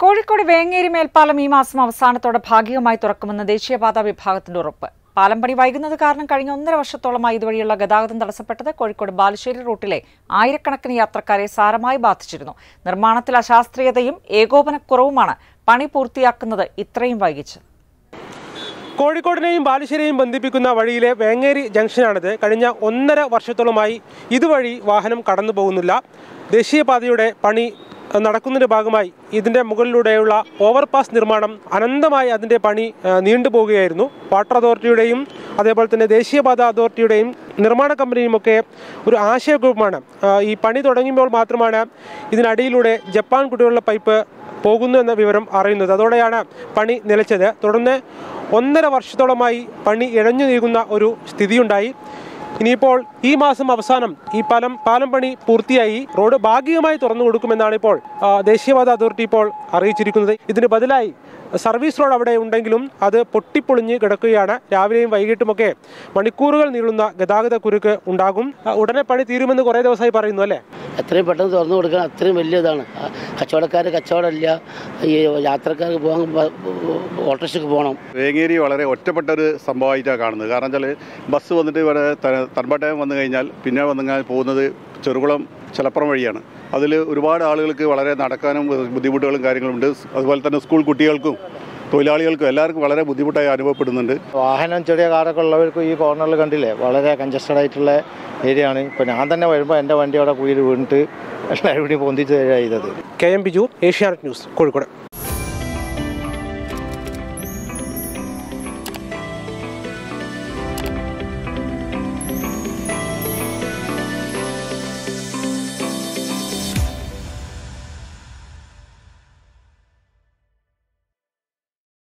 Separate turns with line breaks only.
കോഴിക്കോട് വേങ്ങേരി മേൽപ്പാലം ഈ മാസം അവസാനത്തോടെ ഭാഗികമായി തുറക്കുമെന്ന് ദേശീയപാത വിഭാഗത്തിന്റെ ഉറപ്പ് പാലം പണി വൈകുന്നത് കാരണം കഴിഞ്ഞ ഒന്നര വർഷത്തോളമായി ഇതുവഴിയുള്ള ഗതാഗതം തടസ്സപ്പെട്ടത് കോഴിക്കോട് ബാലുശ്ശേരി റൂട്ടിലെ ആയിരക്കണക്കിന് യാത്രക്കാരെ സാരമായി ബാധിച്ചിരുന്നു നിർമ്മാണത്തിൽ അശാസ്ത്രീയതയും ഏകോപനക്കുറവുമാണ് പണി പൂർത്തിയാക്കുന്നത് ഇത്രയും വൈകിച്ചത്
കോഴിക്കോടിനെയും ബാലുശ്ശേരിയെയും ബന്ധിപ്പിക്കുന്ന വഴിയിലെ വേങ്ങേരി ജംഗ്ഷനാണിത് കഴിഞ്ഞ ഒന്നര വർഷത്തോളമായി ഇതുവഴി വാഹനം കടന്നു പോകുന്നില്ല ദേശീയപാതയുടെ പണി അഹ്, നടക്കുന്നതിന്റെ ഭാഗമായി ഇതിന്റെ മുകളിലൂടെയുള്ള ഓവർപാസ് നിർമ്മാണം അനന്തമായി അതിന്റെ പണി അഹ്, നീണ്ടുപോവുകയായിരുന്നു വാട്ടർ അതോറിറ്റിയുടെയും അതേപോലെ തന്നെ ദേശീയപാത അതോറിറ്റിയുടെയും നിർമ്മാണ കമ്പനിയുമൊക്കെ ഒരു ആശയക്കുഴപ്പമാണ് അഹ്, ഈ പണി തുടങ്ങുമ്പോൾ മാത്രമാണ് ഇതിനടിയിലൂടെ ജപ്പാൻ കുടിവെള്ള പൈപ്പ് പോകുന്നു എന്ന വിവരം അറിയുന്നത് അതോടെയാണ് പണി നിലച്ചത് തുടർന്ന് ഒന്നര വർഷത്തോളമായി പണി ഇഴഞ്ഞു നീങ്ങുന്ന ഒരു സ്ഥിതിയുണ്ടായി ഇനിയിപ്പോൾ ഈ മാസം അവസാനം ഈ പാലം പാലം പണി പൂർത്തിയായി റോഡ് ഭാഗികമായി തുറന്നു കൊടുക്കുമെന്നാണ് ഇപ്പോൾ ആ, ദേശീയപാത അതോറിറ്റി ഇപ്പോൾ അറിയിച്ചിരിക്കുന്നത് ഇതിന് ബദലായി സർവീസ് റോഡ് അവിടെ ഉണ്ടെങ്കിലും അത് പൊട്ടിപ്പൊളിഞ്ഞ് കിടക്കുകയാണ് രാവിലെയും വൈകിട്ടുമൊക്കെ മണിക്കൂറുകൾ നീളുന്ന ഗതാഗത കുരുക്ക് ഉണ്ടാകും ആ, ഉടനെ പണി തീരുമെന്ന് കുറേ ദിവസമായി പറയുന്നു അല്ലേ
എത്രയും പെട്ടെന്ന് തുറന്നു കൊടുക്കണം അത്രയും വലിയ ഇതാണ് കച്ചവടക്കാർ കച്ചവടമില്ല ഈ യാത്രക്കാർക്ക് പോകാൻ ബ- ഓട്ടോറിക്ഷയ്ക്ക് പോകണം
വേങ്ങേരി വളരെ ഒറ്റപ്പെട്ട ഒരു സംഭവമായിട്ടാണ് കാണുന്നത് കാരണം വെച്ചാൽ ബസ് വന്നിട്ട് ഇവിടെ ത- തർബട്ടയം വന്നു കഴിഞ്ഞാൽ പിന്നെ വന്നു കഴിഞ്ഞാൽ പോകുന്നത് ചെറുകുളം ചലപ്പുറം വഴിയാണ് അതിൽ ഒരുപാട് ആളുകൾക്ക് വളരെ നടക്കാനും ബുദ്ധിമുട്ടുകളും കാര്യങ്ങളുമുണ്ട് അതുപോലെ തന്നെ സ്കൂൾ കുട്ടികൾക്കും തൊഴിലാളികൾക്കും എല്ലാവർക്കും വളരെ ബുദ്ധിമുട്ടായി അനുഭവപ്പെടുന്നുണ്ട്
വാഹനം ചെറിയ കാറൊക്കെ ഉള്ളവർക്ക് ഈ കോർണറിൽ കണ്ടില്ലേ വളരെ കൺജസ്റ്റഡ് ആയിട്ടുള്ള ഏരിയ ആണ് ഇപ്പോൾ ഞാൻ തന്നെ വരുമ്പോൾ എൻ്റെ വണ്ടി അവിടെ കുയിൽ വീണിട്ട് എല്ലാവരും കൂടി പൊന്തിച്ച് തരിക ചെയ്തത്
K M Biju Asianet news Kozhikode